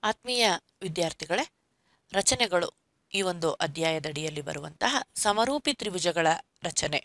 ಆತ್ಮೀಯ ವಿದ್ಯಾರ್ಥಿಗಳೇ ರಚನೆಗಳು ಈ ಒಂದು ಅಧ್ಯಾಯದಡಿಯಲ್ಲಿ ಬರುವಂತಹ ಸಮರೂಪಿ ತ್ರಿಭುಜಗಳ ರಚನೆ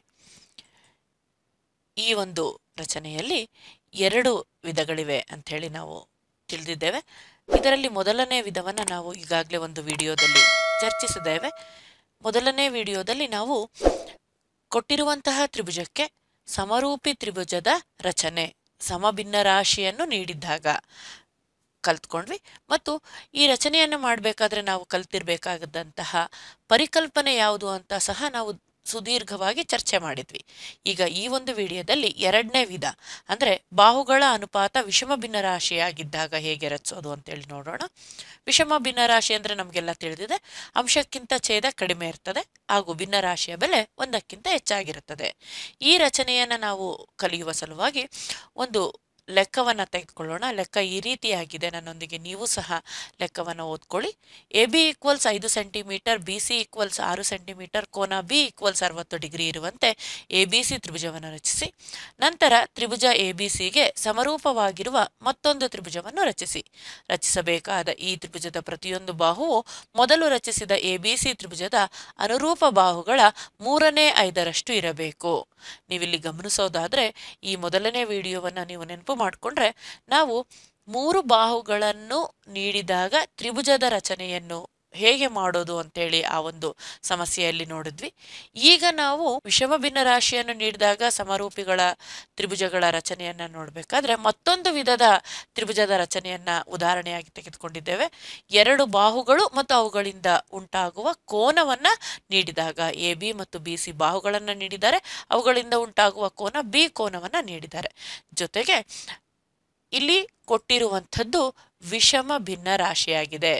ಈ ಒಂದು ರಚನೆಯಲ್ಲಿ ಎರಡು ವಿಧಗಳಿವೆ ಅಂಥೇಳಿ ನಾವು ತಿಳಿದಿದ್ದೇವೆ ಇದರಲ್ಲಿ ಮೊದಲನೇ ವಿಧವನ್ನು ನಾವು ಈಗಾಗಲೇ ಒಂದು ವಿಡಿಯೋದಲ್ಲಿ ಚರ್ಚಿಸಿದ್ದೇವೆ ಮೊದಲನೇ ವಿಡಿಯೋದಲ್ಲಿ ನಾವು ಕೊಟ್ಟಿರುವಂತಹ ತ್ರಿಭುಜಕ್ಕೆ ಸಮರೂಪಿ ತ್ರಿಭುಜದ ರಚನೆ ಸಮಭಿನ್ನ ರಾಶಿಯನ್ನು ನೀಡಿದ್ದಾಗ ಕಲ್ತ್ಕೊಂಡ್ವಿ ಮತ್ತು ಈ ರಚನೆಯನ್ನು ಮಾಡಬೇಕಾದ್ರೆ ನಾವು ಕಲ್ತಿರ್ಬೇಕಾಗದಂತಹ ಪರಿಕಲ್ಪನೆ ಯಾವುದು ಅಂತ ಸಹ ನಾವು ಸುದೀರ್ಘವಾಗಿ ಚರ್ಚೆ ಮಾಡಿದ್ವಿ ಈಗ ಈ ಒಂದು ವಿಡಿಯೋದಲ್ಲಿ ಎರಡನೇ ವಿಧ ಅಂದರೆ ಬಾಹುಗಳ ಅನುಪಾತ ವಿಷಮ ಭಿನ್ನರಾಶಿಯಾಗಿದ್ದಾಗ ಹೇಗೆ ರಚಿಸೋದು ಅಂತೇಳಿ ನೋಡೋಣ ವಿಷಮ ಭಿನ್ನರಾಶಿ ಅಂದರೆ ನಮಗೆಲ್ಲ ತಿಳಿದಿದೆ ಅಂಶಕ್ಕಿಂತ ಛೇದ ಕಡಿಮೆ ಇರ್ತದೆ ಹಾಗೂ ಭಿನ್ನರಾಶಿಯ ಬೆಲೆ ಒಂದಕ್ಕಿಂತ ಹೆಚ್ಚಾಗಿರುತ್ತದೆ ಈ ರಚನೆಯನ್ನು ನಾವು ಕಲಿಯುವ ಸಲುವಾಗಿ ಒಂದು ಲೆಕ್ಕವನ್ನು ತೆಗೆದುಕೊಳ್ಳೋಣ ಲೆಕ್ಕ ಈ ರೀತಿಯಾಗಿದೆ ನನ್ನೊಂದಿಗೆ ನೀವು ಸಹ ಲೆಕ್ಕವನ್ನು ಓದ್ಕೊಳ್ಳಿ ಎ ಬಿ ಈಕ್ವಲ್ಸ್ ಐದು ಸೆಂಟಿಮೀಟರ್ ಬಿ ಸಿ ಈಕ್ವಲ್ಸ್ ಆರು ಸೆಂಟಿಮೀಟರ್ ಕೋನ ಬಿ ಈಕ್ವಲ್ಸ್ ಅರವತ್ತು ಡಿಗ್ರಿ ಇರುವಂತೆ ಎ ಬಿ ಸಿ ತ್ರಿಭುಜವನ್ನು ರಚಿಸಿ ನಂತರ ತ್ರಿಭುಜ ಎ ಬಿ ಸಿಗೆ ಸಮರೂಪವಾಗಿರುವ ಮತ್ತೊಂದು ತ್ರಿಭುಜವನ್ನು ರಚಿಸಿ ರಚಿಸಬೇಕಾದ ಈ ತ್ರಿಭುಜದ ಪ್ರತಿಯೊಂದು ಬಾಹುವು ಮೊದಲು ರಚಿಸಿದ ಎ ಬಿ ಸಿ ತ್ರಿಭುಜದ ಅನುರೂಪ ಬಾಹುಗಳ ಮೂರನೇ ಐದರಷ್ಟು ಇರಬೇಕು ನೀವಿಲ್ಲಿ ಗಮನಿಸೋದಾದ್ರೆ ಈ ಮೊದಲನೇ ವಿಡಿಯೋವನ್ನು ನೀವು ನೆನಪು ಮಾಡಿಕೊಂಡ್ರೆ ನಾವು ಮೂರು ಬಾಹುಗಳನ್ನು ನೀಡಿದಾಗ ತ್ರಿಭುಜದ ರಚನೆಯನ್ನು ಹೇಗೆ ಮಾಡೋದು ಅಂತೇಳಿ ಆ ಒಂದು ಸಮಸ್ಯೆಯಲ್ಲಿ ನೋಡಿದ್ವಿ ಈಗ ನಾವು ವಿಷಮ ಭಿನ್ನ ರಾಶಿಯನ್ನು ನೀಡಿದಾಗ ಸಮರೂಪಿಗಳ ತ್ರಿಭುಜಗಳ ರಚನೆಯನ್ನ ನೋಡಬೇಕಾದ್ರೆ ಮತ್ತೊಂದು ವಿಧದ ತ್ರಿಭುಜದ ರಚನೆಯನ್ನ ಉದಾಹರಣೆಯಾಗಿ ತೆಗೆದುಕೊಂಡಿದ್ದೇವೆ ಎರಡು ಬಾಹುಗಳು ಮತ್ತು ಅವುಗಳಿಂದ ಉಂಟಾಗುವ ಕೋನವನ್ನ ನೀಡಿದಾಗ ಎ ಬಿ ಮತ್ತು ಬಿ ಸಿ ಬಾಹುಗಳನ್ನು ನೀಡಿದ್ದಾರೆ ಅವುಗಳಿಂದ ಉಂಟಾಗುವ ಕೋನ ಬಿ ಕೋನವನ್ನ ನೀಡಿದ್ದಾರೆ ಜೊತೆಗೆ ಇಲ್ಲಿ ಕೊಟ್ಟಿರುವಂಥದ್ದು ವಿಷಮ ಭಿನ್ನ ರಾಶಿಯಾಗಿದೆ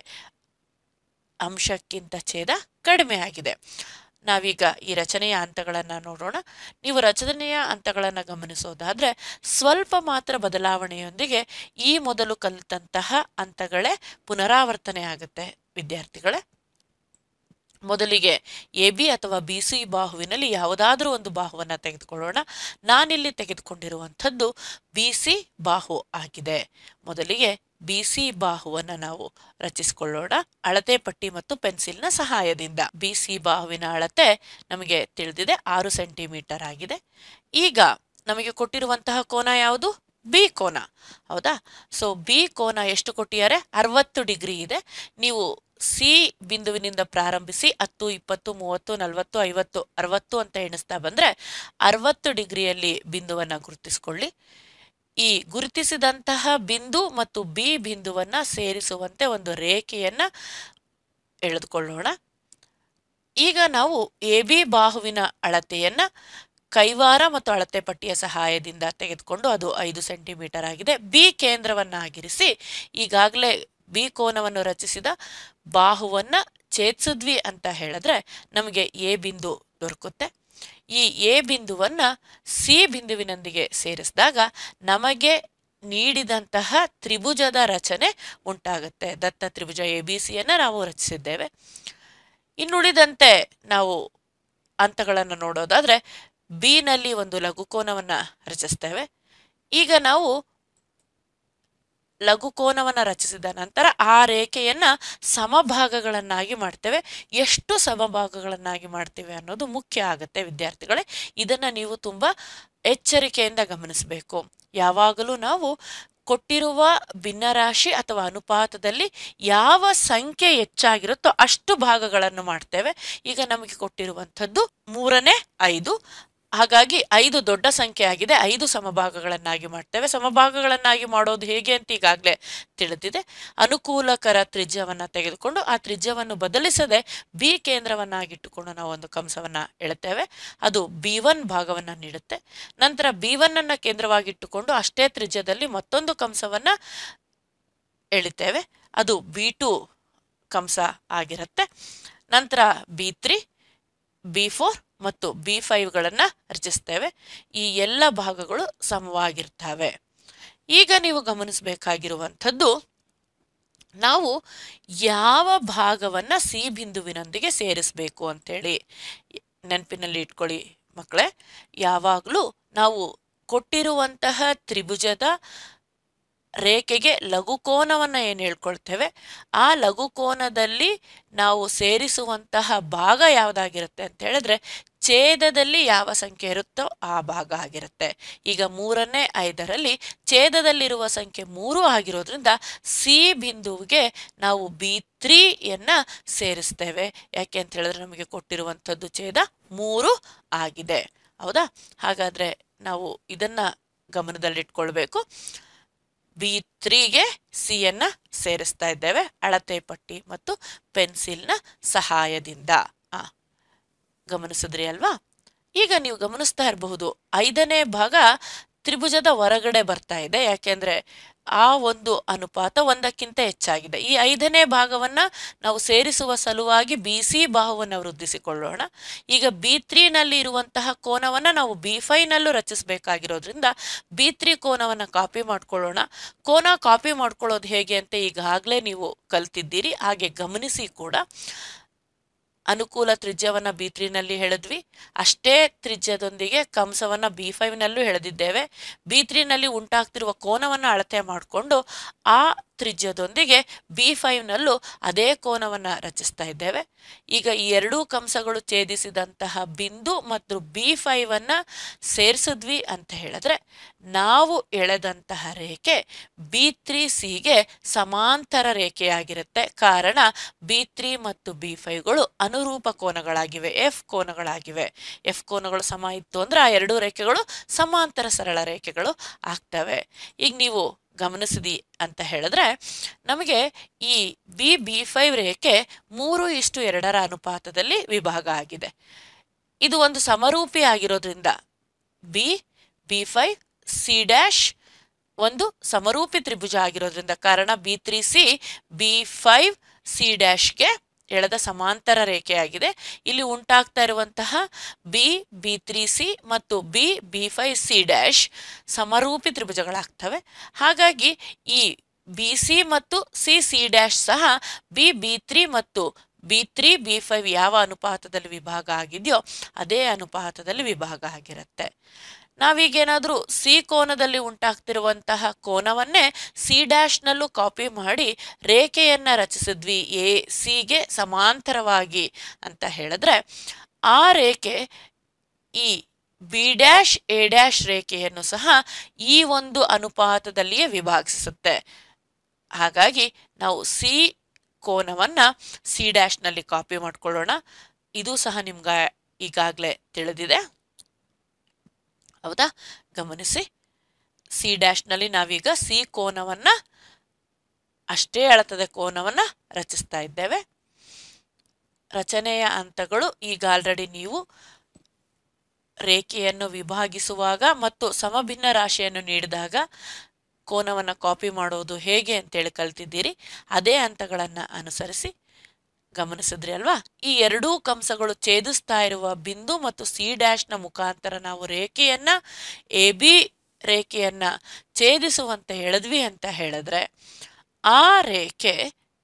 ಅಂಶಕ್ಕಿಂತ ಛೇದ ಕಡಿಮೆ ಆಗಿದೆ ನಾವೀಗ ಈ ರಚನೆಯ ಹಂತಗಳನ್ನು ನೋಡೋಣ ನೀವು ರಚನೆಯ ಹಂತಗಳನ್ನು ಗಮನಿಸೋದಾದ್ರೆ ಸ್ವಲ್ಪ ಮಾತ್ರ ಬದಲಾವಣೆಯೊಂದಿಗೆ ಈ ಮೊದಲು ಕಲಿತಂತಹ ಹಂತಗಳೇ ಪುನರಾವರ್ತನೆ ಆಗುತ್ತೆ ವಿದ್ಯಾರ್ಥಿಗಳೇ ಮೊದಲಿಗೆ ಎ ಬಿ ಅಥವಾ ಬಿ ಸಿ ಬಾಹುವಿನಲ್ಲಿ ಯಾವುದಾದ್ರೂ ಒಂದು ಬಾಹುವನ್ನು ತೆಗೆದುಕೊಳ್ಳೋಣ ನಾನಿಲ್ಲಿ ತೆಗೆದುಕೊಂಡಿರುವಂಥದ್ದು ಬಿ ಸಿ ಬಾಹು ಆಗಿದೆ ಮೊದಲಿಗೆ ಬಿ ಸಿ ಬಾಹುವನ್ನು ನಾವು ರಚಿಸಿಕೊಳ್ಳೋಣ ಅಳತೆ ಪಟ್ಟಿ ಮತ್ತು ಪೆನ್ಸಿಲ್ನ ಸಹಾಯದಿಂದ ಬಿ ಸಿ ಬಾಹುವಿನ ಅಳತೆ ನಮಗೆ ತಿಳಿದಿದೆ ಆರು ಸೆಂಟಿಮೀಟರ್ ಆಗಿದೆ ಈಗ ನಮಗೆ ಕೊಟ್ಟಿರುವಂತಹ ಕೋನ ಯಾವುದು ಬಿ ಕೋನ ಹೌದಾ ಸೊ ಬಿ ಕೋನ ಎಷ್ಟು ಕೊಟ್ಟಿದ್ದಾರೆ ಅರವತ್ತು ಡಿಗ್ರಿ ಇದೆ ನೀವು ಸಿ ಬಿಂದುವಿನಿಂದ ಪ್ರಾರಂಭಿಸಿ ಹತ್ತು ಇಪ್ಪತ್ತು ಮೂವತ್ತು ನಲವತ್ತು ಐವತ್ತು ಅರವತ್ತು ಅಂತ ಎಣಿಸ್ತಾ ಬಂದ್ರೆ ಅರವತ್ತು ಡಿಗ್ರಿಯಲ್ಲಿ ಬಿಂದುವನ್ನು ಗುರುತಿಸ್ಕೊಳ್ಳಿ ಈ ಗುರುತಿಸಿದಂತಹ ಬಿಂದು ಮತ್ತು ಬಿ ಬಿಂದುವನ್ನ ಸೇರಿಸುವಂತೆ ಒಂದು ರೇಖೆಯನ್ನ ಎಳೆದುಕೊಳ್ಳೋಣ ಈಗ ನಾವು ಎ ಬಿ ಬಾಹುವಿನ ಅಳತೆಯನ್ನ ಕೈವಾರ ಮತ್ತು ಅಳತೆ ಪಟ್ಟಿಯ ಸಹಾಯದಿಂದ ತೆಗೆದುಕೊಂಡು ಅದು ಐದು ಸೆಂಟಿಮೀಟರ್ ಆಗಿದೆ ಬಿ ಕೇಂದ್ರವನ್ನಾಗಿರಿಸಿ ಈಗಾಗಲೇ ಬಿ ಕೋನವನ್ನು ರಚಿಸಿದ ಬಾಹುವನ್ನ ಛೇದಿಸಿದ್ವಿ ಅಂತ ಹೇಳಿದ್ರೆ ನಮಗೆ ಎ ಬಿಂದು ದೊರಕುತ್ತೆ ಈ ಎ ಬಿಂದುವನ್ನ ಸಿ ಬಿಂದುವಿನೊಂದಿಗೆ ಸೇರಿಸಿದಾಗ ನಮಗೆ ನೀಡಿದಂತಹ ತ್ರಿಭುಜದ ರಚನೆ ಉಂಟಾಗುತ್ತೆ ದತ್ತ ತ್ರಿಭುಜ ಎ ಬಿ ಸಿಯನ್ನು ನಾವು ರಚಿಸಿದ್ದೇವೆ ಇನ್ನುಳಿದಂತೆ ನಾವು ಹಂತಗಳನ್ನು ನೋಡೋದಾದ್ರೆ ಬಿನಲ್ಲಿ ಒಂದು ಲಘುಕೋನವನ್ನು ರಚಿಸ್ತೇವೆ ಈಗ ನಾವು ಲಘುಕೋನವನ್ನು ರಚಿಸಿದ ನಂತರ ಆ ರೇಖೆಯನ್ನ ಸಮಭಾಗಗಳನ್ನಾಗಿ ಮಾಡ್ತೇವೆ ಎಷ್ಟು ಸಮಭಾಗಗಳನ್ನಾಗಿ ಮಾಡ್ತೇವೆ ಅನ್ನೋದು ಮುಖ್ಯ ಆಗುತ್ತೆ ವಿದ್ಯಾರ್ಥಿಗಳೇ ಇದನ್ನ ನೀವು ತುಂಬಾ ಎಚ್ಚರಿಕೆಯಿಂದ ಗಮನಿಸಬೇಕು ಯಾವಾಗಲೂ ನಾವು ಕೊಟ್ಟಿರುವ ಭಿನ್ನರಾಶಿ ಅಥವಾ ಅನುಪಾತದಲ್ಲಿ ಯಾವ ಸಂಖ್ಯೆ ಹೆಚ್ಚಾಗಿರುತ್ತೋ ಅಷ್ಟು ಭಾಗಗಳನ್ನು ಮಾಡ್ತೇವೆ ಈಗ ನಮಗೆ ಕೊಟ್ಟಿರುವಂಥದ್ದು ಮೂರನೇ ಐದು ಹಾಗಾಗಿ ಐದು ದೊಡ್ಡ ಸಂಖ್ಯೆ ಆಗಿದೆ ಐದು ಸಮಭಾಗಗಳನ್ನಾಗಿ ಮಾಡ್ತೇವೆ ಸಮಭಾಗಗಳನ್ನಾಗಿ ಮಾಡೋದು ಹೇಗೆ ಅಂತ ಈಗಾಗಲೇ ತಿಳಿದಿದೆ ಅನುಕೂಲಕರ ತ್ರಿಜ್ಯವನ್ನು ತೆಗೆದುಕೊಂಡು ಆ ತ್ರಿಜ್ಯವನ್ನು ಬದಲಿಸದೆ ಬಿ ಕೇಂದ್ರವನ್ನಾಗಿಟ್ಟುಕೊಂಡು ನಾವು ಒಂದು ಕಂಸವನ್ನ ಎಳುತ್ತೇವೆ ಅದು ಬಿ ಒನ್ ಭಾಗವನ್ನು ನೀಡುತ್ತೆ ನಂತರ ಬಿ ಒನ್ ಅನ್ನ ಕೇಂದ್ರವಾಗಿಟ್ಟುಕೊಂಡು ಅಷ್ಟೇ ತ್ರಿಜ್ಯದಲ್ಲಿ ಮತ್ತೊಂದು ಕಂಸವನ್ನ ಎಳಿತೇವೆ ಅದು ಬಿ ಟು ಕಂಸ ಆಗಿರುತ್ತೆ ನಂತರ ಬಿ ತ್ರೀ ಬಿ ಫೋರ್ ಮತ್ತು ಬಿ ಫೈವ್ಗಳನ್ನು ರಚಿಸ್ತೇವೆ ಈ ಎಲ್ಲ ಭಾಗಗಳು ಸಮವಾಗಿರ್ತವೆ ಈಗ ನೀವು ಗಮನಿಸಬೇಕಾಗಿರುವಂಥದ್ದು ನಾವು ಯಾವ ಭಾಗವನ್ನು ಸಿ ಬಿಂದುವಿನೊಂದಿಗೆ ಸೇರಿಸಬೇಕು ಅಂತೇಳಿ ನೆನಪಿನಲ್ಲಿ ಇಟ್ಕೊಳ್ಳಿ ಮಕ್ಕಳೇ ಯಾವಾಗಲೂ ನಾವು ಕೊಟ್ಟಿರುವಂತಹ ತ್ರಿಭುಜದ ರೇಖೆಗೆ ಲಘುಕೋನವನ್ನು ಏನು ಹೇಳ್ಕೊಳ್ತೇವೆ ಆ ಲಘುಕೋನದಲ್ಲಿ ನಾವು ಸೇರಿಸುವಂತಹ ಭಾಗ ಯಾವುದಾಗಿರುತ್ತೆ ಅಂತ ಹೇಳಿದ್ರೆ ಛೇದದಲ್ಲಿ ಯಾವ ಸಂಖ್ಯೆ ಇರುತ್ತೋ ಆ ಭಾಗ ಆಗಿರುತ್ತೆ ಈಗ ಮೂರನೇ ಐದರಲ್ಲಿ ಛೇದದಲ್ಲಿರುವ ಸಂಖ್ಯೆ ಮೂರು ಆಗಿರೋದ್ರಿಂದ ಸಿ ಬಿಂದುವಿಗೆ ನಾವು ಬಿ ತ್ರೀಯನ್ನ ಸೇರಿಸ್ತೇವೆ ಯಾಕೆ ಅಂತ ಹೇಳಿದ್ರೆ ನಮಗೆ ಕೊಟ್ಟಿರುವಂಥದ್ದು ಛೇದ ಮೂರು ಆಗಿದೆ ಹೌದಾ ಹಾಗಾದ್ರೆ ನಾವು ಇದನ್ನ ಗಮನದಲ್ಲಿಟ್ಕೊಳ್ಬೇಕು ಬಿ ತ್ರೀಗೆ ಸಿಯನ್ನು ಸೇರಿಸ್ತಾ ಇದ್ದೇವೆ ಅಳತೆ ಪಟ್ಟಿ ಮತ್ತು ಪೆನ್ಸಿಲ್ನ ಸಹಾಯದಿಂದ ಆ ಗಮನಿಸಿದ್ರಿ ಅಲ್ವಾ ಈಗ ನೀವು ಗಮನಿಸ್ತಾ ಇರಬಹುದು ಐದನೇ ಭಾಗ ತ್ರಿಭುಜದ ಹೊರಗಡೆ ಬರ್ತಾ ಇದೆ ಯಾಕೆಂದ್ರೆ ಆ ಒಂದು ಅನುಪಾತ ಒಂದಕ್ಕಿಂತ ಹೆಚ್ಚಾಗಿದೆ ಈ ಐದನೇ ಭಾಗವನ್ನ ನಾವು ಸೇರಿಸುವ ಸಲುವಾಗಿ ಬಿ ಸಿ ಬಾಹುವನ್ನು ವೃದ್ಧಿಸಿಕೊಳ್ಳೋಣ ಈಗ ಬಿ ತ್ರೀನಲ್ಲಿ ಇರುವಂತಹ ಕೋನವನ್ನು ನಾವು ಬಿ ಫೈನಲ್ಲೂ ರಚಿಸಬೇಕಾಗಿರೋದ್ರಿಂದ ಬಿ ತ್ರೀ ಕೋನವನ್ನು ಕಾಪಿ ಮಾಡ್ಕೊಳ್ಳೋಣ ಕೋನ ಕಾಪಿ ಮಾಡ್ಕೊಳ್ಳೋದು ಹೇಗೆ ಅಂತ ಈಗಾಗಲೇ ನೀವು ಕಲ್ತಿದ್ದೀರಿ ಹಾಗೆ ಗಮನಿಸಿ ಕೂಡ ಅನುಕೂಲ ತ್ರಿಜ್ಯವನ್ನ ಬಿ ತ್ರೀನಲ್ಲಿ ಹೇಳಿದ್ವಿ ಅಷ್ಟೇ ತ್ರಿಜ್ಯದೊಂದಿಗೆ ಕಂಸವನ್ನ ಬಿ ಫೈವ್ನಲ್ಲೂ ಎಳೆದಿದ್ದೇವೆ ಬಿ ತ್ರೀನಲ್ಲಿ ಉಂಟಾಗ್ತಿರುವ ಕೋನವನ್ನು ಅಳತೆ ಮಾಡಿಕೊಂಡು ಆ ತ್ರಿಜ್ಯದೊಂದಿಗೆ ಬಿ ಫೈವ್ನಲ್ಲೂ ಅದೇ ಕೋನವನ್ನು ರಚಿಸ್ತಾ ಇದ್ದೇವೆ ಈಗ ಈ ಎರಡೂ ಕಂಸಗಳು ಛೇದಿಸಿದಂತಹ ಬಿಂದು ಮತ್ತು ಬಿ ಫೈವನ್ನು ಸೇರಿಸಿದ್ವಿ ಅಂತ ಹೇಳಿದ್ರೆ ನಾವು ಎಳೆದಂತಹ ರೇಖೆ ಬಿ ತ್ರೀ ಸಿಗೆ ಸಮಾಂತರ ರೇಖೆಯಾಗಿರುತ್ತೆ ಕಾರಣ ಬಿ ತ್ರೀ ಮತ್ತು ಬಿ ಫೈವ್ಗಳು ಅನುರೂಪ ಕೋನಗಳಾಗಿವೆ ಎಫ್ ಕೋನಗಳಾಗಿವೆ ಎಫ್ ಕೋನಗಳು ಸಮ ಇತ್ತು ಅಂದ್ರೆ ಆ ಎರಡೂ ರೇಖೆಗಳು ಸಮಾಂತರ ಸರಳ ರೇಖೆಗಳು ಆಗ್ತವೆ ಈಗ ನೀವು ಗಮನಿಸಿದಿ ಅಂತ ಹೇಳಿದ್ರೆ ನಮಗೆ ಈ ಬಿ ಬಿ ಫೈವ್ ರೇಖೆ ಮೂರು ಇಷ್ಟು ಎರಡರ ಅನುಪಾತದಲ್ಲಿ ವಿಭಾಗ ಆಗಿದೆ ಇದು ಒಂದು ಸಮರೂಪಿ ಆಗಿರೋದ್ರಿಂದ B B five C dash ಒಂದು ಸಮರೂಪಿ ತ್ರಿಭುಜ ಆಗಿರೋದ್ರಿಂದ ಕಾರಣ B three C B five C ಡ್ಯಾಶ್ಗೆ ಎಳೆದ ಸಮಾಂತರ ರೇಖೆಯಾಗಿದೆ ಇಲ್ಲಿ ಉಂಟಾಗ್ತಾ ಇರುವಂತಹ ಬಿ ಬಿ ತ್ರೀ ಸಿ ಮತ್ತು B B five C dash ಸಮರೂಪಿ ತ್ರಿಭುಜಗಳಾಗ್ತವೆ ಹಾಗಾಗಿ ಈ ಬಿ ಸಿ ಮತ್ತು ಸಿ ಸಿ ಡ್ಯಾಶ್ ಸಹ ಬಿ ಬಿ ತ್ರೀ ಮತ್ತು ಬಿ ತ್ರೀ ಬಿ ಫೈವ್ ಯಾವ ಅನುಪಾತದಲ್ಲಿ ವಿಭಾಗ ಆಗಿದೆಯೋ ಅದೇ ಅನುಪಾತದಲ್ಲಿ ವಿಭಾಗ ಆಗಿರುತ್ತೆ ನಾವೀಗೇನಾದರೂ ಸಿ ಕೋನದಲ್ಲಿ ಉಂಟಾಗ್ತಿರುವಂತಹ ಕೋನವನ್ನೇ ಸಿ ಡ್ಯಾಶ್ನಲ್ಲೂ ಕಾಪಿ ಮಾಡಿ ರೇಖೆಯನ್ನ ರಚಿಸಿದ್ವಿ ಎ ಸಿಗೆ ಸಮಾಂತರವಾಗಿ ಅಂತ ಹೇಳಿದ್ರೆ ಆ ರೇಖೆ ಈ ಬಿ ಡ್ಯಾಶ್ ಎ ಡ್ಯಾಶ್ ರೇಖೆಯನ್ನು ಸಹ ಈ ಒಂದು ಅನುಪಾತದಲ್ಲಿಯೇ ವಿಭಾಗಿಸುತ್ತೆ ಹಾಗಾಗಿ ನಾವು ಸಿ ಕೋನವನ್ನ ಸಿ ಡ್ಯಾಶ್ನಲ್ಲಿ ಕಾಪಿ ಮಾಡ್ಕೊಳ್ಳೋಣ ಇದು ಸಹ ನಿಮ್ಗೆ ಈಗಾಗಲೇ ತಿಳಿದಿದೆ ಹೌದಾ ಗಮನಿಸಿ ಸಿ ಡ್ಯಾಶ್ನಲ್ಲಿ ನಾವೀಗ ಸಿ ಕೋನವನ್ನ ಅಷ್ಟೇ ಅಳತದ ಕೋನವನ್ನ ರಚಿಸ್ತಾ ಇದ್ದೇವೆ ರಚನೆಯ ಹಂತಗಳು ಈಗ ಆಲ್ರೆಡಿ ನೀವು ರೇಖೆಯನ್ನು ವಿಭಾಗಿಸುವಾಗ ಮತ್ತು ಸಮಭಿನ್ನ ರಾಶಿಯನ್ನು ನೀಡಿದಾಗ ಕೋನವನ್ನು ಕಾಪಿ ಮಾಡೋದು ಹೇಗೆ ಅಂತೇಳಿ ಕಲ್ತಿದ್ದೀರಿ ಅದೇ ಹಂತಗಳನ್ನು ಅನುಸರಿಸಿ ಗಮನಿಸಿದ್ರಿ ಅಲ್ವಾ ಈ ಎರಡೂ ಕಂಸಗಳು ಛೇದಿಸ್ತಾ ಇರುವ ಬಿಂದು ಮತ್ತು ಸಿ ಡ್ಯಾಶ್ನ ಮುಖಾಂತರ ನಾವು ರೇಖೆಯನ್ನ ಎ ಬಿ ರೇಖೆಯನ್ನ ಛೇದಿಸುವಂತೆ ಹೇಳಿದ್ವಿ ಅಂತ ಹೇಳಿದ್ರೆ ಆ ರೇಖೆ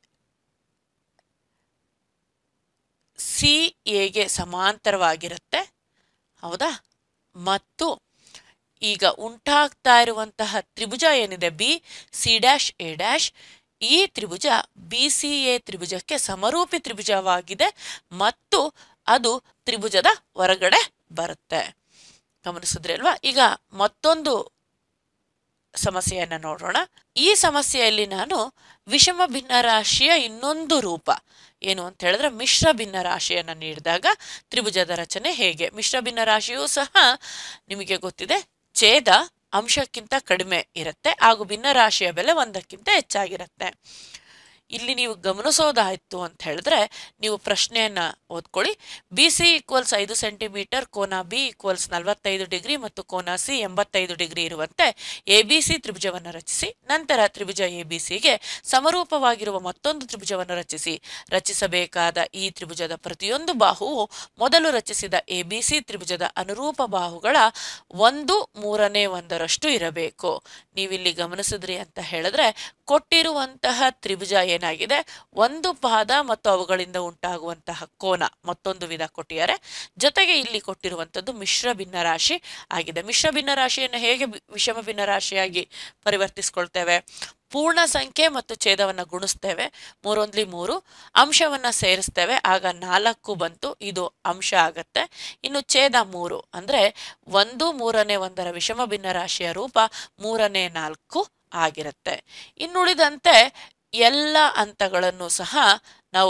ಸಿ ಎಗೆ ಸಮಾಂತರವಾಗಿರುತ್ತೆ ಹೌದಾ ಮತ್ತು ಈಗ ಉಂಟಾಗ್ತಾ ಇರುವಂತಹ ತ್ರಿಭುಜ ಏನಿದೆ B C dash A dash ಈ ತ್ರಿಭುಜ ಬಿ ಸಿ ಎ ತ್ರಿಭುಜಕ್ಕೆ ಸಮರೂಪಿ ತ್ರಿಭುಜವಾಗಿದೆ ಮತ್ತು ಅದು ತ್ರಿಭುಜದ ಹೊರಗಡೆ ಬರುತ್ತೆ ಗಮನಿಸಿದ್ರಿ ಅಲ್ವಾ ಈಗ ಮತ್ತೊಂದು ಸಮಸ್ಯೆಯನ್ನು ನೋಡೋಣ ಈ ಸಮಸ್ಯೆಯಲ್ಲಿ ನಾನು ವಿಷಮ ಭಿನ್ನರಾಶಿಯ ಇನ್ನೊಂದು ರೂಪ ಏನು ಅಂತ ಹೇಳಿದ್ರೆ ಮಿಶ್ರ ಭಿನ್ನರಾಶಿಯನ್ನು ನೀಡಿದಾಗ ತ್ರಿಭುಜದ ರಚನೆ ಹೇಗೆ ಮಿಶ್ರ ಭಿನ್ನರಾಶಿಯೂ ಸಹ ನಿಮಗೆ ಗೊತ್ತಿದೆ ಛೇದ ಅಂಶಕ್ಕಿಂತ ಕಡಿಮೆ ಇರುತ್ತೆ ಹಾಗೂ ಭಿನ್ನರಾಶಿಯ ಬೆಲೆ ಒಂದಕ್ಕಿಂತ ಹೆಚ್ಚಾಗಿರುತ್ತೆ ಇಲ್ಲಿ ನೀವು ಗಮನಿಸೋದಾಯ್ತು ಅಂತ ಹೇಳಿದ್ರೆ ನೀವು ಪ್ರಶ್ನೆಯನ್ನ ಓದ್ಕೊಳ್ಳಿ ಬಿ ಸಿ ಈಕ್ವಲ್ಸ್ ಐದು ಸೆಂಟಿಮೀಟರ್ ಕೋನ ಬಿ ಈಕ್ವಲ್ಸ್ ನಲವತ್ತೈದು ಡಿಗ್ರಿ ಮತ್ತು ಕೋನ ಸಿ ಎಂಬತ್ತೈದು ಡಿಗ್ರಿ ಇರುವಂತೆ ಎ ಬಿ ಸಿ ತ್ರಿಭುಜವನ್ನು ರಚಿಸಿ ನಂತರ ತ್ರಿಭುಜ ಎ ಬಿ ಸಿಗೆ ಸಮರೂಪವಾಗಿರುವ ಮತ್ತೊಂದು ತ್ರಿಭುಜವನ್ನು ರಚಿಸಿ ರಚಿಸಬೇಕಾದ ಈ ತ್ರಿಭುಜದ ಪ್ರತಿಯೊಂದು ಬಾಹುವು ಮೊದಲು ರಚಿಸಿದ ಎ ಬಿ ಸಿ ತ್ರಿಭುಜದ ಅನುರೂಪ ಬಾಹುಗಳ ಒಂದು ಮೂರನೇ ಒಂದರಷ್ಟು ಇರಬೇಕು ನೀವಿಲ್ಲಿ ಗಮನಿಸಿದ್ರಿ ಅಂತ ಹೇಳಿದ್ರೆ ಕೊಟ್ಟಿರುವಂತಹ ತ್ರಿಭುಜ ಏನಾಗಿದೆ ಒಂದು ಪಾದ ಮತ್ತು ಅವುಗಳಿಂದ ಉಂಟಾಗುವಂತಹ ಕೋನ ಮತ್ತೊಂದು ವಿಧ ಕೊಟ್ಟಿದ್ದಾರೆ ಜೊತೆಗೆ ಇಲ್ಲಿ ಕೊಟ್ಟಿರುವಂಥದ್ದು ಮಿಶ್ರ ಭಿನ್ನರಾಶಿ ಆಗಿದೆ ಮಿಶ್ರ ಭಿನ್ನರಾಶಿಯನ್ನು ಹೇಗೆ ಬಿ- ವಿಷಮ ಭಿನ್ನರಾಶಿಯಾಗಿ ಪರಿವರ್ತಿಸ್ಕೊಳ್ತೇವೆ ಪೂರ್ಣ ಸಂಖ್ಯೆ ಮತ್ತು ಛೇದವನ್ನು ಗುಣಿಸ್ತೇವೆ ಮೂರೊಂದ್ಲಿ ಮೂರು ಅಂಶವನ್ನ ಸೇರಿಸ್ತೇವೆ ಆಗ ನಾಲ್ಕು ಬಂತು ಇದು ಅಂಶ ಆಗತ್ತೆ ಇನ್ನು ಛೇದ ಮೂರು ಅಂದ್ರೆ ಒಂದು ಮೂರನೇ ಒಂದರ ವಿಷಮ ಭಿನ್ನರಾಶಿಯ ರೂಪ ಮೂರನೇ ನಾಲ್ಕು ಆಗಿರುತ್ತೆ ಇನ್ನುಳಿದಂತೆ ಎಲ್ಲ ಹಂತಗಳನ್ನು ಸಹ ನಾವು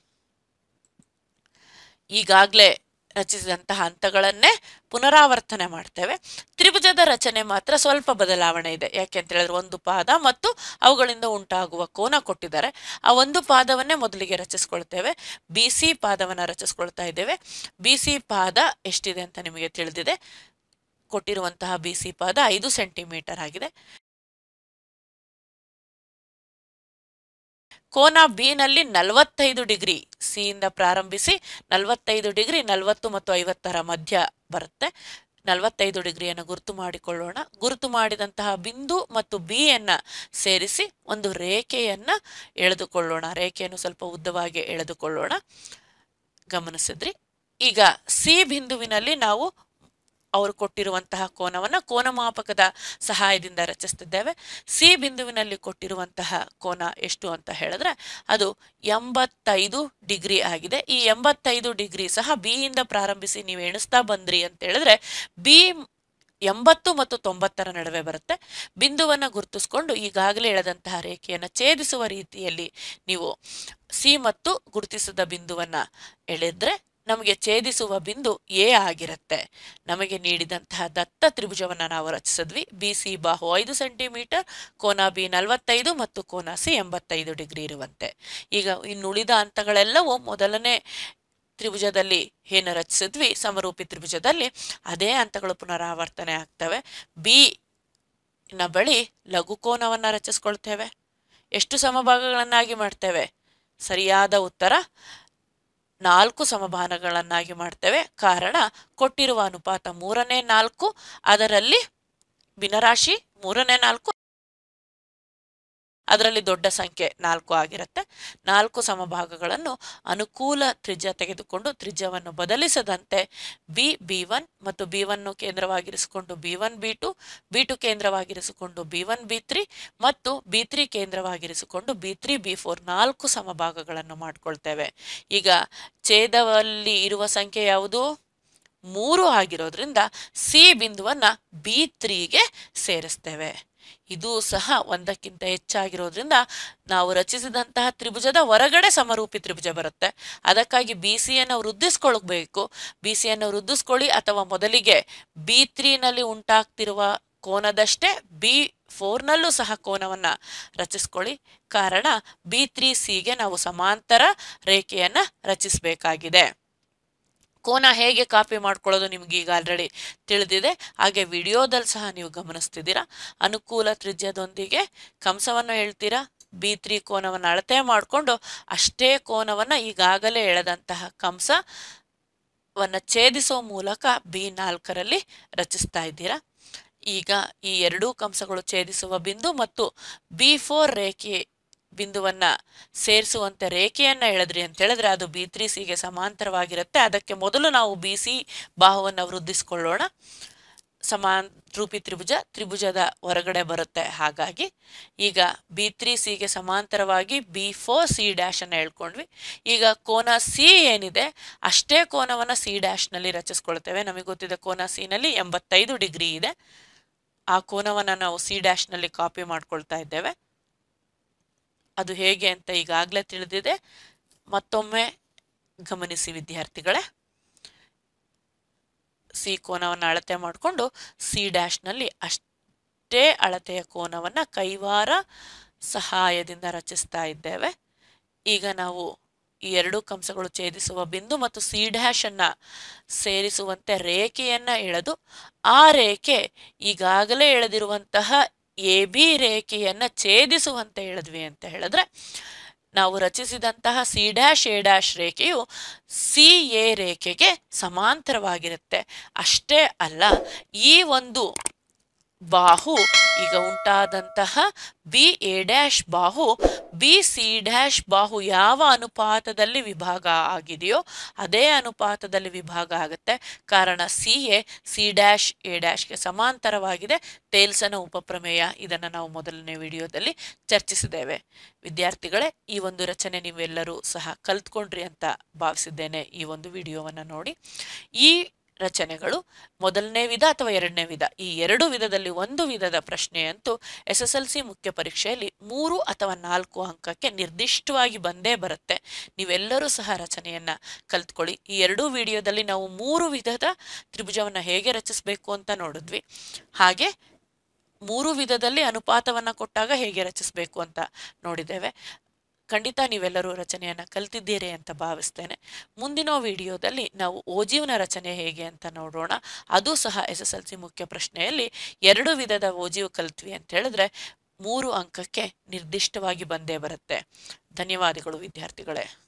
ಈಗಾಗಲೇ ರಚಿಸಿದಂತಹ ಹಂತಗಳನ್ನೇ ಪುನರಾವರ್ತನೆ ಮಾಡ್ತೇವೆ ತ್ರಿಭುಜದ ರಚನೆ ಮಾತ್ರ ಸ್ವಲ್ಪ ಬದಲಾವಣೆ ಇದೆ ಯಾಕೆ ಅಂತ ಹೇಳಿದ್ರೆ ಒಂದು ಪಾದ ಮತ್ತು ಅವುಗಳಿಂದ ಉಂಟಾಗುವ ಕೋನ ಕೊಟ್ಟಿದ್ದಾರೆ ಆ ಒಂದು ಪಾದವನ್ನೇ ಮೊದಲಿಗೆ ರಚಿಸ್ಕೊಳ್ತೇವೆ ಬಿ ಸಿ ಪಾದವನ್ನು ರಚಿಸ್ಕೊಳ್ತಾ ಇದ್ದೇವೆ ಬಿ ಸಿ ಪಾದ ಎಷ್ಟಿದೆ ಅಂತ ನಿಮಗೆ ತಿಳಿದಿದೆ ಕೊಟ್ಟಿರುವಂತಹ ಬಿ ಸಿ ಪಾದ ಐದು ಸೆಂಟಿಮೀಟರ್ ಆಗಿದೆ ಕೋನ ಬಿ ನಲ್ಲಿ ನಲವತ್ತೈದು ಡಿಗ್ರಿ ಸಿ ಇಂದ ಪ್ರಾರಂಭಿಸಿ ನಲವತ್ತೈದು ಡಿಗ್ರಿ ನಲವತ್ತು ಮತ್ತು ಐವತ್ತರ ಮಧ್ಯ ಬರುತ್ತೆ ನಲವತ್ತೈದು ಡಿಗ್ರಿಯನ್ನು ಗುರುತು ಮಾಡಿಕೊಳ್ಳೋಣ ಗುರುತು ಮಾಡಿದಂತಹ ಬಿಂದು ಮತ್ತು ಬಿ ಯನ್ನ ಸೇರಿಸಿ ಒಂದು ರೇಖೆಯನ್ನ ಎಳೆದುಕೊಳ್ಳೋಣ ರೇಖೆಯನ್ನು ಸ್ವಲ್ಪ ಉದ್ದವಾಗಿ ಎಳೆದುಕೊಳ್ಳೋಣ ಗಮನಿಸಿದ್ರಿ ಈಗ ಸಿ ಬಿಂದುವಿನಲ್ಲಿ ನಾವು ಅವರು ಕೊಟ್ಟಿರುವಂತಹ ಕೋನವನ್ನು ಕೋನಮಾಪಕದ ಸಹಾಯದಿಂದ ರಚಿಸ್ತಿದ್ದೇವೆ ಸಿ ಬಿಂದುವಿನಲ್ಲಿ ಕೊಟ್ಟಿರುವಂತಹ ಕೋನ ಎಷ್ಟು ಅಂತ ಹೇಳಿದ್ರೆ ಅದು ಎಂಬತ್ತೈದು ಡಿಗ್ರಿ ಆಗಿದೆ ಈ ಎಂಬತ್ತೈದು ಡಿಗ್ರಿ ಸಹ ಬಿ ಇಂದ ಪ್ರಾರಂಭಿಸಿ ನೀವು ಎಣಿಸ್ತಾ ಬಂದ್ರಿ ಅಂತ ಹೇಳಿದ್ರೆ ಬಿ ಎಂಬತ್ತು ಮತ್ತು ತೊಂಬತ್ತರ ನಡುವೆ ಬರುತ್ತೆ ಬಿಂದುವನ್ನು ಗುರುತಿಸ್ಕೊಂಡು ಈಗಾಗಲೇ ಎಳೆದಂತಹ ರೇಖೆಯನ್ನು ಛೇದಿಸುವ ರೀತಿಯಲ್ಲಿ ನೀವು ಸಿ ಮತ್ತು ಗುರುತಿಸಿದ ಬಿಂದುವನ್ನ ಎಳೆದ್ರೆ ನಮಗೆ ಛೇದಿಸುವ ಬಿಂದು ಎ ಆಗಿರುತ್ತೆ ನಮಗೆ ನೀಡಿದಂತಹ ದತ್ತ ತ್ರಿಭುಜವನ್ನ ನಾವು ರಚಿಸಿದ್ವಿ ಬಿ ಸಿ ಬಾಹು ಐದು ಸೆಂಟಿಮೀಟರ್ ಕೋನ ಬಿ ನಲವತ್ತೈದು ಮತ್ತು ಕೋನ ಸಿ ಎಂಬತ್ತೈದು ಡಿಗ್ರಿ ಇರುವಂತೆ ಈಗ ಇನ್ನುಳಿದ ಹಂತಗಳೆಲ್ಲವೂ ಮೊದಲನೇ ತ್ರಿಭುಜದಲ್ಲಿ ಏನು ರಚಿಸಿದ್ವಿ ಸಮರೂಪಿ ತ್ರಿಭುಜದಲ್ಲಿ ಅದೇ ಹಂತಗಳು ಪುನರಾವರ್ತನೆ ಆಗ್ತವೆ ಬಿ ನ ಬಳಿ ಲಘುಕೋನವನ್ನ ರಚಿಸ್ಕೊಳ್ತೇವೆ ಎಷ್ಟು ಸಮಭಾಗಗಳನ್ನಾಗಿ ಮಾಡ್ತೇವೆ ಸರಿಯಾದ ಉತ್ತರ ನಾಲ್ಕು ಸಮಭಾಗಗಳನ್ನಾಗಿ ಮಾಡ್ತೇವೆ ಕಾರಣ ಕೊಟ್ಟಿರುವ ಅನುಪಾತ ಮೂರನೇ ನಾಲ್ಕು ಅದರಲ್ಲಿ ಭಿನ್ನರಾಶಿ ಮೂರನೇ ನಾಲ್ಕು ಅದರಲ್ಲಿ ದೊಡ್ಡ ಸಂಖ್ಯೆ ನಾಲ್ಕು ಆಗಿರುತ್ತೆ ನಾಲ್ಕು ಸಮಭಾಗಗಳನ್ನು ಅನುಕೂಲ ತ್ರಿಜ್ಯ ತೆಗೆದುಕೊಂಡು ತ್ರಿಜ್ಯವನ್ನು ಬದಲಿಸದಂತೆ ಬಿ ಬಿ ಒನ್ ಮತ್ತು ಬಿ ಒನ್ನು ಕೇಂದ್ರವಾಗಿರಿಸಿಕೊಂಡು B one B two B two ಕೇಂದ್ರವಾಗಿರಿಸಿಕೊಂಡು ಬಿ ಒನ್ ಬಿ ತ್ರೀ ಮತ್ತು ಬಿ ತ್ರೀ ಕೇಂದ್ರವಾಗಿರಿಸಿಕೊಂಡು ಬಿ ತ್ರೀ ಬಿ ಫೋರ್ ನಾಲ್ಕು ಸಮಭಾಗಗಳನ್ನು ಮಾಡ್ಕೊಳ್ತೇವೆ ಈಗ ಛೇದದಲ್ಲಿ ಇರುವ ಸಂಖ್ಯೆ ಯಾವುದು ಮೂರು ಆಗಿರೋದ್ರಿಂದ ಸಿ ಬಿಂದುವನ್ನ ಬಿ ತ್ರೀಗೆ ಸೇರಿಸ್ತೇವೆ ಇದು ಸಹ ಒಂದಕ್ಕಿಂತ ಹೆಚ್ಚಾಗಿರೋದ್ರಿಂದ ನಾವು ರಚಿಸಿದಂತಹ ತ್ರಿಭುಜದ ಹೊರಗಡೆ ಸಮರೂಪಿ ತ್ರಿಭುಜ ಬರುತ್ತೆ ಅದಕ್ಕಾಗಿ ಬಿ ಸಿಯನ್ನು ವೃದ್ಧಿಸ್ಕೊಳ್ಬೇಕು ಬಿ ಸಿಯನ್ನು ವೃದ್ಧಿಸ್ಕೊಳ್ಳಿ ಅಥವಾ ಮೊದಲಿಗೆ ಬಿ ತ್ರೀನಲ್ಲಿ ಉಂಟಾಗ್ತಿರುವ ಕೋನದಷ್ಟೇ ಬಿ ಫೋರ್ನಲ್ಲೂ ಸಹ ಕೋನವನ್ನ ರಚಿಸ್ಕೊಳ್ಳಿ ಕಾರಣ ಬಿ ತ್ರೀ ಸಿಗೆ ನಾವು ಸಮಾಂತರ ರೇಖೆಯನ್ನ ರಚಿಸಬೇಕಾಗಿದೆ ಕೋನ ಹೇಗೆ ಕಾಪಿ ಮಾಡ್ಕೊಳ್ಳೋದು ನಿಮ್ಗೆ ಈಗ ಆಲ್ರೆಡಿ ತಿಳಿದಿದೆ ಹಾಗೆ ವಿಡಿಯೋದಲ್ಲಿ ಸಹ ನೀವು ಗಮನಿಸ್ತಿದ್ದೀರಾ ಅನುಕೂಲ ತ್ರಿಜ್ಯದೊಂದಿಗೆ ಕಂಸವನ್ನು ಹೇಳ್ತೀರಾ ಬಿ ತ್ರೀ ಕೋನವನ್ನು ಅಳತೆ ಮಾಡಿಕೊಂಡು ಅಷ್ಟೇ ಕೋನವನ್ನು ಈಗಾಗಲೇ ಎಳೆದಂತಹ ಕಂಸವನ್ನು ಛೇದಿಸೋ ಮೂಲಕ ಬಿ ನಾಲ್ಕರಲ್ಲಿ ರಚಿಸ್ತಾ ಇದ್ದೀರಾ ಈಗ ಈ ಎರಡೂ ಕಂಸಗಳು ಛೇದಿಸುವ ಬಿಂದು ಮತ್ತು ಬಿ ಫೋರ್ ರೇಖೆ ಬಿಂದುವನ್ನ ಸೇರಿಸುವಂತೆ ರೇಖೆಯನ್ನ ಎಳೆದ್ರಿ ಅಂತ ಹೇಳಿದ್ರೆ ಅದು ಬಿ ತ್ರೀ ಸಿಗೆ ಸಮಾಂತರವಾಗಿರುತ್ತೆ ಅದಕ್ಕೆ ಮೊದಲು ನಾವು ಬಿ ಸಿ ಬಾಹುವನ್ನು ವೃದ್ಧಿಸ್ಕೊಳ್ಳೋಣ ಸಮಾನ್ ರೂಪಿ ತ್ರಿಭುಜ ತ್ರಿಭುಜದ ಹೊರಗಡೆ ಬರುತ್ತೆ ಹಾಗಾಗಿ ಈಗ ಬಿ ತ್ರೀ ಸಿಗೆ ಸಮಾಂತರವಾಗಿ ಬಿ ಫೋರ್ ಸಿ ಡ್ಯಾಶ್ ಅನ್ನು ಹೇಳ್ಕೊಂಡ್ವಿ ಈಗ ಕೋನ ಸಿ ಏನಿದೆ ಅಷ್ಟೇ ಕೋನವನ್ನು ಸಿ ಡ್ಯಾಶ್ನಲ್ಲಿ ರಚಿಸ್ಕೊಳ್ತೇವೆ ನಮಗೆ ಗೊತ್ತಿದೆ ಕೋನ ಸಿನಲ್ಲಿ ಎಂಬತ್ತೈದು ಡಿಗ್ರಿ ಇದೆ ಆ ಕೋನವನ್ನು ನಾವು ಸಿ ಡ್ಯಾಶ್ನಲ್ಲಿ ಕಾಪಿ ಮಾಡ್ಕೊಳ್ತಾ ಇದ್ದೇವೆ ಅದು ಹೇಗೆ ಅಂತ ಈಗಾಗಲೇ ತಿಳಿದಿದೆ ಮತ್ತೊಮ್ಮೆ ಗಮನಿಸಿ ವಿದ್ಯಾರ್ಥಿಗಳೇ ಸಿ ಕೋನವನ್ನು ಅಳತೆ ಮಾಡಿಕೊಂಡು ಸಿ ಡ್ಯಾಶ್ನಲ್ಲಿ ಅಷ್ಟೇ ಅಳತೆಯ ಕೋನವನ್ನು ಕೈವಾರ ಸಹಾಯದಿಂದ ರಚಿಸ್ತಾ ಇದ್ದೇವೆ ಈಗ ನಾವು ಈ ಎರಡು ಕಂಸಗಳು ಛೇದಿಸುವ ಬಿಂದು ಮತ್ತು ಸಿ ಡ್ಯಾಶ್ ಅನ್ನ ಸೇರಿಸುವಂತೆ ರೇಖೆಯನ್ನ ಎಳೆದು ಆ ರೇಖೆ ಈಗಾಗಲೇ ಎಳೆದಿರುವಂತಹ ಎ ಬಿ ರೇಖೆಯನ್ನ ಛೇದಿಸುವಂತೆ ಎಳೆದ್ವಿ ಅಂತ ಹೇಳಿದ್ರೆ ನಾವು ರಚಿಸಿದಂತಹ ಸಿ ಡ್ಯಾಶ್ ಎ ಡ್ಯಾಶ್ ರೇಖೆಯು ಸಿ ಎ ರೇಖೆಗೆ ಸಮಾಂತರವಾಗಿರುತ್ತೆ ಅಷ್ಟೇ ಅಲ್ಲ ಈ ಒಂದು ಬಾಹು ಈಗ ಉಂಟಾದಂತಹ ಬಿ ಎ ಡ್ಯಾಶ್ ಬಾಹು ಬಿ ಸಿ ಡ್ಯಾಶ್ ಬಾಹು ಯಾವ ಅನುಪಾತದಲ್ಲಿ ವಿಭಾಗ ಆಗಿದೆಯೋ ಅದೇ ಅನುಪಾತದಲ್ಲಿ ವಿಭಾಗ ಆಗುತ್ತೆ ಕಾರಣ C A C dash A ಡ್ಯಾಶ್ಗೆ ಸಮಾಂತರವಾಗಿದೆ ಟೇಲ್ಸನ ಉಪಪ್ರಮೇಯ ಇದನ್ನು ನಾವು ಮೊದಲನೇ ವಿಡಿಯೋದಲ್ಲಿ ಚರ್ಚಿಸಿದ್ದೇವೆ ವಿದ್ಯಾರ್ಥಿಗಳೇ ಈ ಒಂದು ರಚನೆ ನೀವೆಲ್ಲರೂ ಸಹ ಕಲ್ತ್ಕೊಂಡ್ರಿ ಅಂತ ಭಾವಿಸಿದ್ದೇನೆ ಈ ಒಂದು ವಿಡಿಯೋವನ್ನು ನೋಡಿ ಈ ರಚನೆಗಳು ಮೊದಲನೇ ವಿಧ ಅಥವಾ ಎರಡನೇ ವಿಧ ಈ ಎರಡು ವಿಧದಲ್ಲಿ ಒಂದು ವಿಧದ ಪ್ರಶ್ನೆಯಂತೂ ಎಸ್ ಎಸ್ ಎಲ್ ಸಿ ಮುಖ್ಯ ಪರೀಕ್ಷೆಯಲ್ಲಿ ಮೂರು ಅಥವಾ ನಾಲ್ಕು ಅಂಕಕ್ಕೆ ನಿರ್ದಿಷ್ಟವಾಗಿ ಬಂದೇ ಬರುತ್ತೆ ನೀವೆಲ್ಲರೂ ಸಹ ರಚನೆಯನ್ನ ಕಲ್ತ್ಕೊಳ್ಳಿ ಈ ಎರಡೂ ವಿಡಿಯೋದಲ್ಲಿ ನಾವು ಮೂರು ವಿಧದ ತ್ರಿಭುಜವನ್ನು ಹೇಗೆ ರಚಿಸಬೇಕು ಅಂತ ನೋಡಿದ್ವಿ ಹಾಗೆ ಮೂರು ವಿಧದಲ್ಲಿ ಅನುಪಾತವನ್ನು ಕೊಟ್ಟಾಗ ಹೇಗೆ ರಚಿಸಬೇಕು ಅಂತ ನೋಡಿದ್ದೇವೆ ಖಂಡಿತ ನೀವೆಲ್ಲರೂ ರಚನೆಯನ್ನು ಕಲ್ತಿದ್ದೀರಿ ಅಂತ ಭಾವಿಸ್ತೇನೆ ಮುಂದಿನ ವಿಡಿಯೋದಲ್ಲಿ ನಾವು ಓಜೀವ್ನ ರಚನೆ ಹೇಗೆ ಅಂತ ನೋಡೋಣ ಅದು ಸಹ ಎಸ್ ಎಸ್ ಎಲ್ ಸಿ ಮುಖ್ಯ ಪ್ರಶ್ನೆಯಲ್ಲಿ ಎರಡು ವಿಧದ ಓಜೀವ್ ಕಲ್ತ್ವಿ ಅಂತ ಹೇಳಿದ್ರೆ ಮೂರು ಅಂಕಕ್ಕೆ ನಿರ್ದಿಷ್ಟವಾಗಿ ಬಂದೇ ಬರುತ್ತೆ ಧನ್ಯವಾದಗಳು ವಿದ್ಯಾರ್ಥಿಗಳೇ